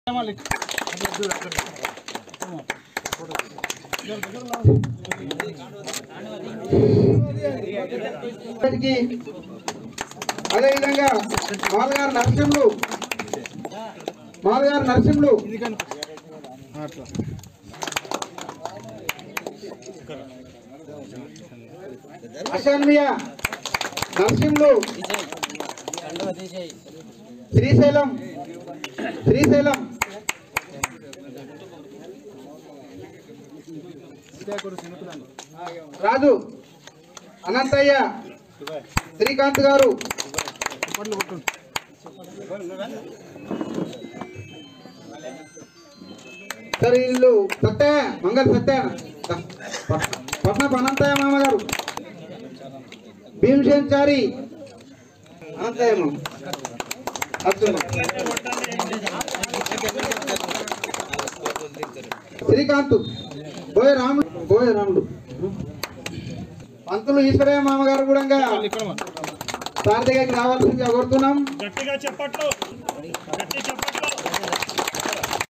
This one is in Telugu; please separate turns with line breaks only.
ఇప్పటికీ అదేవిధంగా మాలగారు నరసింహులు మాలగారు నరసింహులు అశాన్మియ నరసింహులు శ్రీశైలం శ్రీశైలం రాజు అనంతయ్య శ్రీకాంత్ గారు సరే వీళ్ళు సత్య మంగళ సత్య పట్న అనంతయ్య మామ గారు భీమసేన్ చారి అనంతయ్య మామ అర్జున శ్రీకాంత్ బోయ రాముడు బోయ రాముడు పంతులు ఈశ్వరయ్య మామగారు కూడా సార్ దగ్గరికి రావాల్సిందిగా కోరుతున్నాం
గట్టిగా చెప్పట్లు గట్టి చెప్పట్లు